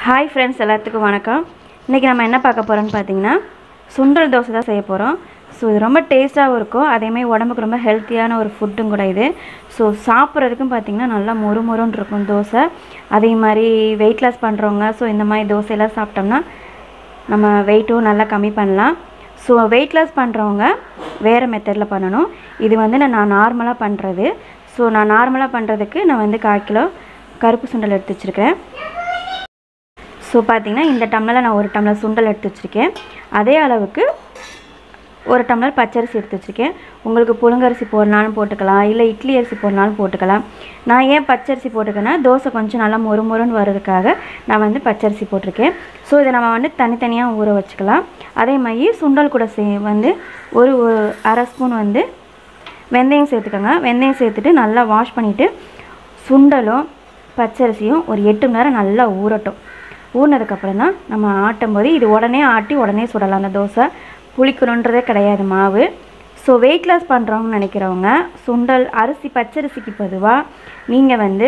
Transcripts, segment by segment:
hi friends எல்லாத்துக்கும் வணக்கம் இன்றைக்கி நம்ம என்ன பார்க்க போகிறோம்னு பார்த்தீங்கன்னா சுண்டல் தோசை தான் செய்ய போகிறோம் ஸோ இது ரொம்ப டேஸ்ட்டாகவும் இருக்கும் அதேமாதிரி உடம்புக்கு ரொம்ப ஹெல்த்தியான ஒரு ஃபுட்டும் கூட இது ஸோ சாப்பிட்றதுக்கும் பார்த்தீங்கன்னா நல்லா மொறு மொறுன்னு இருக்கும் தோசை அதே மாதிரி வெயிட் லாஸ் பண்ணுறவங்க ஸோ இந்த மாதிரி தோசையெல்லாம் சாப்பிட்டோம்னா நம்ம வெயிட்டும் நல்லா கம்மி பண்ணலாம் ஸோ வெயிட் லாஸ் பண்ணுறவங்க வேறு மெத்தடில் பண்ணணும் இது வந்து நான் நார்மலாக பண்ணுறது ஸோ நான் நார்மலாக பண்ணுறதுக்கு நான் வந்து கால் கிலோ கருப்பு சுண்டல் எடுத்து வச்சுருக்கேன் ஸோ பார்த்தீங்கன்னா இந்த டம்ளரில் நான் ஒரு டம்ளர் சுண்டல் எடுத்து வச்சுருக்கேன் அதே அளவுக்கு ஒரு டம்ளர் பச்சரிசி எடுத்து வச்சுருக்கேன் உங்களுக்கு புழுங்கரிசி போடனாலும் போட்டுக்கலாம் இல்லை இட்லி அரிசி போடனாலும் போட்டுக்கலாம் நான் ஏன் பச்சரிசி போட்டுக்கேன்னா தோசை கொஞ்சம் நல்லா மொறு மொறுன்னு வர்றதுக்காக நான் வந்து பச்சரிசி போட்டிருக்கேன் ஸோ இதை நம்ம வந்து தனித்தனியாக ஊற வச்சுக்கலாம் அதே மாதிரி சுண்டல் கூட சே வந்து ஒரு ஒரு அரை ஸ்பூன் வந்து வெந்தயம் சேர்த்துக்கோங்க வெந்தயம் சேர்த்துட்டு நல்லா வாஷ் பண்ணிவிட்டு சுண்டலும் பச்சரிசியும் ஒரு எட்டு மணி நேரம் நல்லா ஊறட்டும் ஊறினதுக்கப்புறம் தான் நம்ம ஆட்டும் போது இது உடனே ஆட்டி உடனே சுடலாம் அந்த தோசை புளிக்கணுன்றதே கிடையாது மாவு ஸோ வெயிட் லாஸ் பண்ணுறவங்கன்னு நினைக்கிறவங்க சுண்டல் அரிசி பச்சரிசிக்கு பொதுவாக நீங்கள் வந்து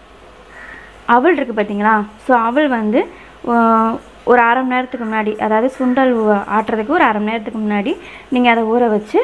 அவல் இருக்குது பார்த்தீங்களா ஸோ அவல் வந்து ஆஹ், ஒரு அரை மணி நேரத்துக்கு முன்னாடி அதாவது சுண்டல் ஊ- ஆட்டுறதுக்கு ஒரு அரை மணி நேரத்துக்கு முன்னாடி நீங்கள் அதை ஊற வச்சு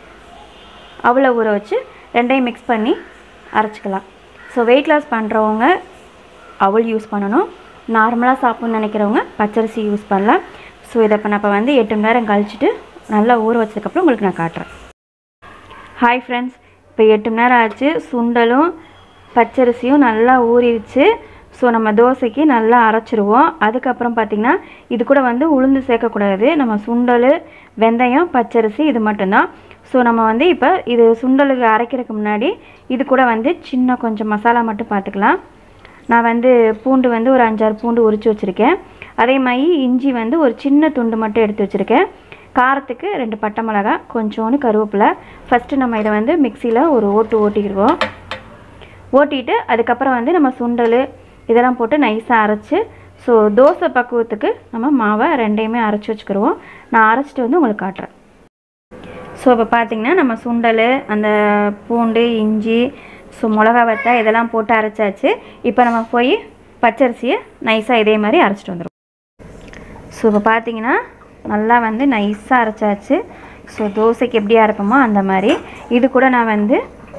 அவளை ஊற வச்சு ரெண்டையும் மிக்ஸ் பண்ணி அரைச்சிக்கலாம் ஸோ வெயிட் லாஸ் பண்ணுறவங்க அவல் யூஸ் பண்ணணும் நார்மலாக சாப்பிட்ணுன்னு நினைக்கிறவங்க பச்சரிசி யூஸ் பண்ணலாம் ஸோ இதை இப்போ நான் இப்போ வந்து எட்டு மணி நேரம் கழிச்சிட்டு நல்லா ஊற வச்சதுக்கப்புறம் உங்களுக்கு நான் காட்டுறேன் ஹாய் ஃப்ரெண்ட்ஸ் இப்போ எட்டு மணி நேரம் ஆச்சு சுண்டலும் பச்சரிசியும் நல்லா ஊறிடுச்சு ஸோ நம்ம தோசைக்கு நல்லா அரைச்சிருவோம் அதுக்கப்புறம் பார்த்திங்கன்னா இது கூட வந்து உளுந்து சேர்க்கக்கூடாது நம்ம சுண்டல் வெந்தயம் பச்சரிசி இது மட்டும்தான் ஸோ நம்ம வந்து இப்போ இது சுண்டலுக்கு அரைக்கிறதுக்கு முன்னாடி இது கூட வந்து சின்ன கொஞ்சம் மசாலா மட்டும் பார்த்துக்கலாம் நான் வந்து பூண்டு வந்து ஒரு அஞ்சாறு பூண்டு உரித்து வச்சுருக்கேன் அதே மாதிரி இஞ்சி வந்து ஒரு சின்ன துண்டு மட்டும் எடுத்து வச்சுருக்கேன் காரத்துக்கு ரெண்டு பட்டை மிளகா கொஞ்சோண்டு கருவேப்பிலை ஃபஸ்ட்டு நம்ம இதை வந்து மிக்சியில் ஒரு ஓட்டு ஓட்டிக்கிடுவோம் ஓட்டிட்டு அதுக்கப்புறம் வந்து நம்ம சுண்டல் இதெல்லாம் போட்டு நைஸாக அரைச்சி ஸோ தோசை பக்குவத்துக்கு நம்ம மாவை ரெண்டையுமே அரைச்சி வச்சுக்கிடுவோம் நான் அரைச்சிட்டு வந்து உங்களுக்கு காட்டுறேன் ஸோ இப்போ பார்த்தீங்கன்னா நம்ம சுண்டல் அந்த பூண்டு இஞ்சி ஸோ மிளகா வத்தா இதெல்லாம் போட்டு அரைச்சாச்சு இப்போ நம்ம போய் பச்சரிசியை நைஸாக இதே மாதிரி அரைச்சிட்டு வந்துடுவோம் ஸோ இப்போ பார்த்தீங்கன்னா நல்லா வந்து நைஸாக அரைச்சாச்சு ஸோ தோசைக்கு எப்படி அரைப்போமோ அந்த மாதிரி இது கூட நான் வந்து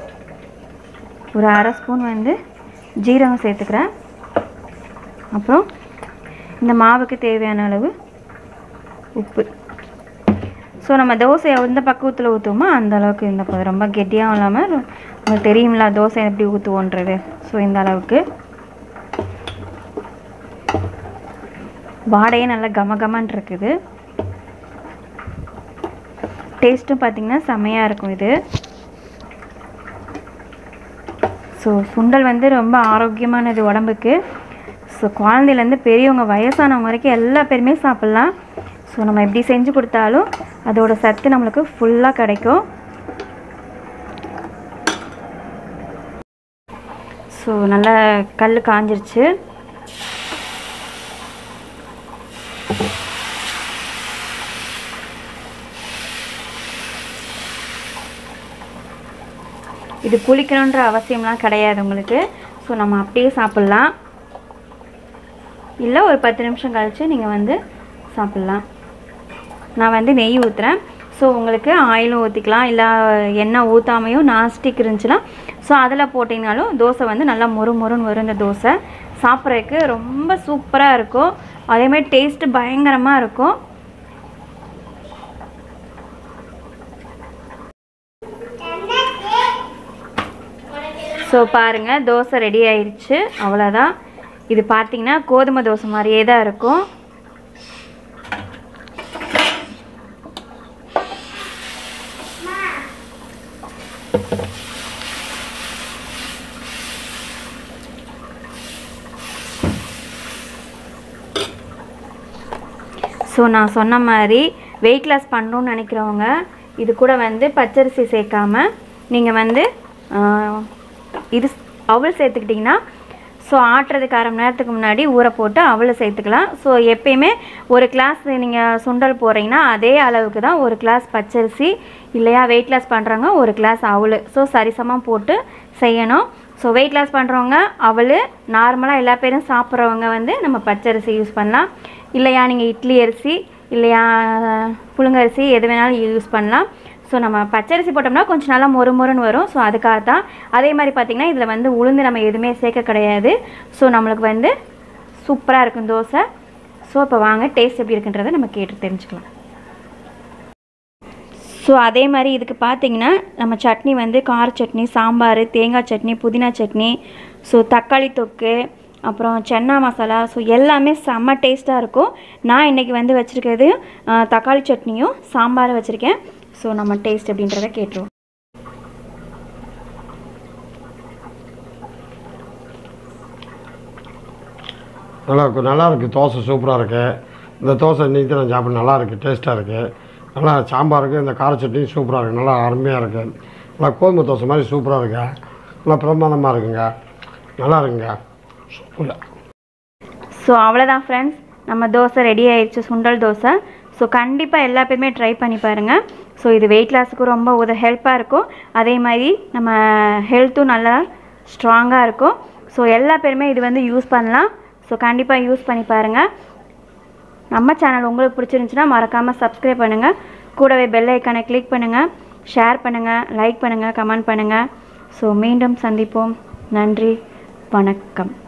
ஒரு அரை ஸ்பூன் வந்து ஜீரகம் சேர்த்துக்கிறேன் அப்புறம் இந்த மாவுக்கு தேவையான அளவு உப்பு ஸோ நம்ம தோசை எந்த பக்குவத்தில் ஊற்றுவோமோ அந்த அளவுக்கு இந்த பதம் ரொம்ப கெட்டியாகவும் இல்லாமல் ரொ- உங்களுக்கு தெரியுங்களா தோசை எப்படி ஊற்றுவோன்றது ஸோ இந்த அளவுக்கு வாடையே நல்லா கம கமன்னு இருக்குது டேஸ்ட்டும் பார்த்தீங்கன்னா செமையாக இருக்கும் இது ஸோ சுண்டல் வந்து ரொம்ப ஆரோக்கியமானது உடம்புக்கு ஸோ குழந்தையிலேருந்து பெரியவங்க வயசானவங்க வரைக்கும் எல்லா பேருமே சாப்பிட்லாம் ஸோ நம்ம எப்படி செஞ்சு கொடுத்தாலும் அதோட சத்து நம்மளுக்கு ஃபுல்லாக கிடைக்கும் ஸோ நல்லா கல் காஞ்சிருச்சு இது புளிக்கணுன்ற அவசியம்லாம் கிடையாது உங்களுக்கு ஸோ நம்ம அப்படியே சாப்பிட்லாம் இல்லை ஒரு பத்து நிமிஷம் கழித்து நீங்கள் வந்து சாப்பிட்லாம் நான் வந்து நெய் ஊற்றுறேன் ஸோ உங்களுக்கு ஆயிலும் ஊற்றிக்கலாம் இல்லை எண்ணெய் ஊற்றாமையும் நான்ஸ்டிக் இருந்துச்சுன்னா ஸோ அதில் போட்டிங்கனாலும் தோசை வந்து நல்லா மொறு மொறுன்னு வரும் இந்த தோசை சாப்பிட்றதுக்கு ரொம்ப சூப்பராக இருக்கும் அதேமாதிரி டேஸ்ட்டு பயங்கரமாக இருக்கும் ஸோ பாருங்கள் தோசை ரெடி ஆயிடுச்சு அவ்வளோதான் இது பார்த்தீங்கன்னா கோதுமை தோசை மாதிரியே தான் இருக்கும் ஸோ நான் சொன்ன மாதிரி வெயிட் லாஸ் பண்ணணும்னு நினைக்கிறவங்க இது கூட வந்து பச்சரிசி சேர்க்காம நீங்கள் வந்து ஆஹ், இது அவல் சேர்த்துக்கிட்டிங்கன்னா ஸோ ஆட்டுறதுக்கு அரை மணி நேரத்துக்கு முன்னாடி ஊற போட்டு அவலை சேர்த்துக்கலாம் ஸோ எப்பயுமே ஒரு கிளாஸ் நீங்கள் சுண்டல் போடுறீங்கன்னா அதே அளவுக்கு தான் ஒரு கிளாஸ் பச்சரிசி இல்லையா வெயிட் லாஸ் பண்ணுறவங்க ஒரு கிளாஸ் அவல் ஸோ சரிசமம் போட்டு செய்யணும் ஸோ வெயிட் லாஸ் பண்ணுறவங்க அவள் நார்மலாக எல்லா பேரும் சாப்பிட்றவங்க வந்து நம்ம பச்சரிசி யூஸ் பண்ணலாம் இல்லையா நீங்கள் இட்லி அரிசி இல்லையா புழுங்கரிசி எது வேணாலும் யூஸ் பண்ணலாம் ஸோ நம்ம பச்சரிசி போட்டோம்னா கொஞ்சம் நல்லா மொறு மொறுன்னு வரும் ஸோ அதுக்காக தான் அதே மாதிரி பார்த்திங்கன்னா இதில் வந்து உளுந்து நம்ம எதுவுமே சேர்க்க கிடையாது ஸோ நம்மளுக்கு வந்து சூப்பராக இருக்கும் தோசை ஸோ இப்போ வாங்க டேஸ்ட் எப்படி இருக்குன்றதை நம்ம கேட்டு தெரிஞ்சுக்கலாம் ஸோ அதே மாதிரி இதுக்கு பார்த்தீங்கன்னா நம்ம சட்னி வந்து கார சட்னி சாம்பார் தேங்காய் சட்னி புதினா சட்னி ஸோ தக்காளி தொக்கு அப்புறம் சென்னா மசாலா ஸோ எல்லாமே செம்ம டேஸ்ட்டாக இருக்கும் நான் இன்றைக்கி வந்து வச்சுருக்கிறது ஆ, தக்காளி சட்னியும் சாம்பாரும் வச்சுருக்கேன் ஸோ நம்ம டேஸ்ட் அப்படின்றத கேட்டுருவோம் நல்லா இருக்கும் நல்லா இருக்குது தோசை சூப்பராக இருக்குது இந்த தோசை இன்றைக்கி தான் நான் சாப்பிட நல்லா இருக்குது டேஸ்ட்டாக இருக்குது நல்லா சாம்பாருக்கு இந்த கார சட்னி சூப்பராக இருக்குது நல்லா அருமையாக இருக்குது நல்லா கோதுமை தோசை மாதிரி சூப்பராக இருக்கு நல்லா பிரமாதமாக இருக்குங்க நல்லா இருக்குங்க சூப்பராக ஸோ அவ்வளோதான் ஃப்ரெண்ட்ஸ் நம்ம தோசை ரெடி ஆயிடுச்சு சுண்டல் தோசை ஸோ கண்டிப்பாக எல்லா பேருமே ட்ரை பண்ணி பாருங்கள் ஸோ இது வெயிட் லாஸுக்கு ரொம்ப உத ஹெல்ப்பாக இருக்கும் அதே மாதிரி நம்ம ஹெல்த்தும் நல்லா ஸ்ட்ராங்காக இருக்கும் ஸோ எல்லா பேருமே இது வந்து யூஸ் பண்ணலாம் ஸோ கண்டிப்பாக யூஸ் பண்ணி பாருங்கள் நம்ம சேனல் உங்களுக்கு பிடிச்சிருந்துச்சுன்னா மறக்காமல் சப்ஸ்கிரைப் பண்ணுங்கள் கூடவே பெல் ஐக்கானை கிளிக் பண்ணுங்கள் ஷேர் பண்ணுங்கள் லைக் பண்ணுங்கள் கமெண்ட் பண்ணுங்கள் ஸோ மீண்டும் சந்திப்போம் நன்றி வணக்கம்